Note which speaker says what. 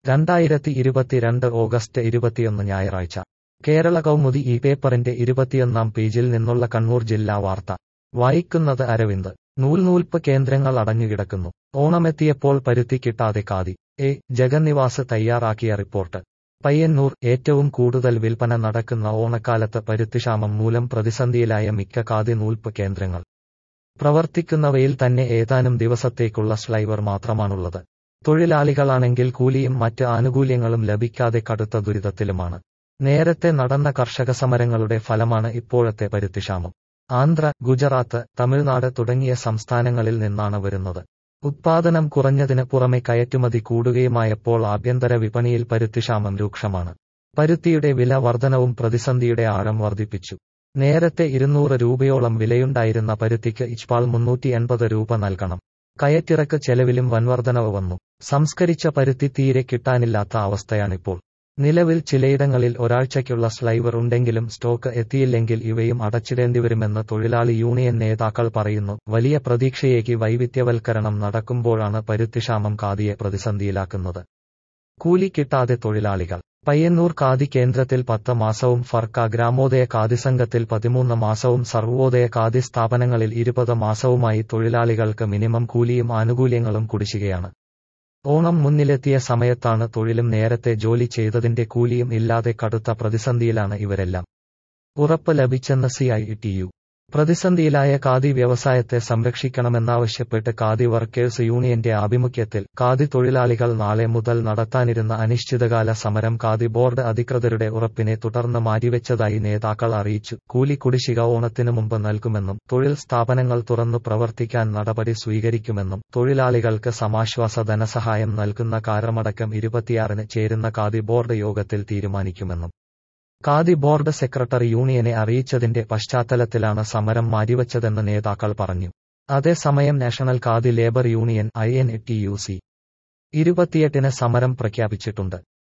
Speaker 1: രണ്ടായിരത്തി ഇരുപത്തിരണ്ട് ഓഗസ്റ്റ് ഇരുപത്തിയൊന്ന് ഞായറാഴ്ച കേരള കൗമുദി ഈ പേപ്പറിന്റെ ഇരുപത്തിയൊന്നാം പേജിൽ നിന്നുള്ള കണ്ണൂർ ജില്ലാ വാർത്ത വായിക്കുന്നത് അരവിന്ദ് നൂൽനൂൽപ്പ് കേന്ദ്രങ്ങൾ അടഞ്ഞുകിടക്കുന്നു ഓണമെത്തിയപ്പോൾ പരുത്തി കിട്ടാതെ കാതി എ ജഗന്നിവാസ് തയ്യാറാക്കിയ റിപ്പോർട്ട് പയ്യന്നൂർ ഏറ്റവും കൂടുതൽ വിൽപ്പന നടക്കുന്ന ഓണക്കാലത്ത് പരുത്തിക്ഷാമം മൂലം പ്രതിസന്ധിയിലായ മിക്ക കാതി നൂൽപ്പ് കേന്ദ്രങ്ങൾ പ്രവർത്തിക്കുന്നവയിൽ തന്നെ ഏതാനും ദിവസത്തേക്കുള്ള സ്ലൈവർ മാത്രമാണുള്ളത് തൊഴിലാളികളാണെങ്കിൽ കൂലിയും മറ്റ് ആനുകൂല്യങ്ങളും ലഭിക്കാതെ കടുത്ത ദുരിതത്തിലുമാണ് നേരത്തെ നടന്ന കർഷക സമരങ്ങളുടെ ഫലമാണ് ഇപ്പോഴത്തെ പരുത്തിക്ഷാമം ആന്ധ്ര ഗുജറാത്ത് തമിഴ്നാട് തുടങ്ങിയ സംസ്ഥാനങ്ങളിൽ നിന്നാണ് വരുന്നത് ഉത്പാദനം കുറഞ്ഞതിന് പുറമെ കയറ്റുമതി കൂടുകയുമായപ്പോൾ ആഭ്യന്തര വിപണിയിൽ പരുത്തിക്ഷാമം രൂക്ഷമാണ് പരുത്തിയുടെ വില വർധനവും പ്രതിസന്ധിയുടെ ആഴം വർദ്ധിപ്പിച്ചു നേരത്തെ ഇരുന്നൂറ് രൂപയോളം വിലയുണ്ടായിരുന്ന പരുത്തിക്ക് ഇച്ച്പാൾ മുന്നൂറ്റി എൺപത് രൂപ നൽകണം കയറ്റിറക്ക് ചെലവിലും വൻവർധനവ് വന്നു സംസ്കരിച്ച പരുത്തി തീരെ കിട്ടാനില്ലാത്ത അവസ്ഥയാണിപ്പോൾ നിലവിൽ ചിലയിടങ്ങളിൽ ഒരാഴ്ചയ്ക്കുള്ള സ്ലൈവർ ഉണ്ടെങ്കിലും സ്റ്റോക്ക് എത്തിയില്ലെങ്കിൽ ഇവയും അടച്ചിടേണ്ടിവരുമെന്ന് തൊഴിലാളി യൂണിയൻ നേതാക്കൾ പറയുന്നു വലിയ പ്രതീക്ഷയേക്ക് വൈവിധ്യവൽക്കരണം നടക്കുമ്പോഴാണ് പരുത്തിക്ഷാമം കാതിയെ പ്രതിസന്ധിയിലാക്കുന്നത് കൂലി കിട്ടാതെ തൊഴിലാളികൾ പയ്യന്നൂർ കാതി കേന്ദ്രത്തിൽ പത്ത് മാസവും ഫർക്ക ഗ്രാമോദയ കാതി സംഘത്തിൽ പതിമൂന്ന് മാസവും സർവോദയ കാതി സ്ഥാപനങ്ങളിൽ ഇരുപത് മാസവുമായി തൊഴിലാളികൾക്ക് മിനിമം കൂലിയും ആനുകൂല്യങ്ങളും കുടിശ്ശികയാണ് ഓണം മുന്നിലെത്തിയ സമയത്താണ് തൊഴിലും നേരത്തെ ജോലി ചെയ്തതിന്റെ കൂലിയും ഇല്ലാതെ കടുത്ത പ്രതിസന്ധിയിലാണ് ഇവരെല്ലാം ഉറപ്പ് ലഭിച്ചെന്ന് സി ഐ ടി യു പ്രതിസന്ധിയിലായ ഖാദി വ്യവസായത്തെ സംരക്ഷിക്കണമെന്നാവശ്യപ്പെട്ട് ഖാദി വർക്കേഴ്സ് യൂണിയന്റെ ആഭിമുഖ്യത്തിൽ ഖാദി തൊഴിലാളികൾ നാളെ മുതൽ നടത്താനിരുന്ന അനിശ്ചിതകാല സമരം ഖാദി ബോർഡ് അധികൃതരുടെ ഉറപ്പിനെ തുടർന്ന് മാറ്റിവെച്ചതായി നേതാക്കൾ അറിയിച്ചു കൂലി കുടിശ്ശിക ഓണത്തിനു മുമ്പ് നൽകുമെന്നും തൊഴിൽ സ്ഥാപനങ്ങൾ തുറന്നു പ്രവർത്തിക്കാൻ നടപടി സ്വീകരിക്കുമെന്നും തൊഴിലാളികൾക്ക് സമാശ്വാസ ധനസഹായം നൽകുന്ന കാരമടക്കം ഇരുപത്തിയാറിന് ചേരുന്ന ഖാദി ബോർഡ് യോഗത്തിൽ തീരുമാനിക്കുമെന്നും ഖാദി ബോർഡ് സെക്രട്ടറി യൂണിയനെ അറിയിച്ചതിന്റെ പശ്ചാത്തലത്തിലാണ് സമരം മാറ്റിവച്ചതെന്ന് നേതാക്കൾ പറഞ്ഞു അതേസമയം national khadi labour union I N T U C ഇരുപത്തിയെട്ടിന് സമരം പ്രഖ്യാപിച്ചിട്ടുണ്ട്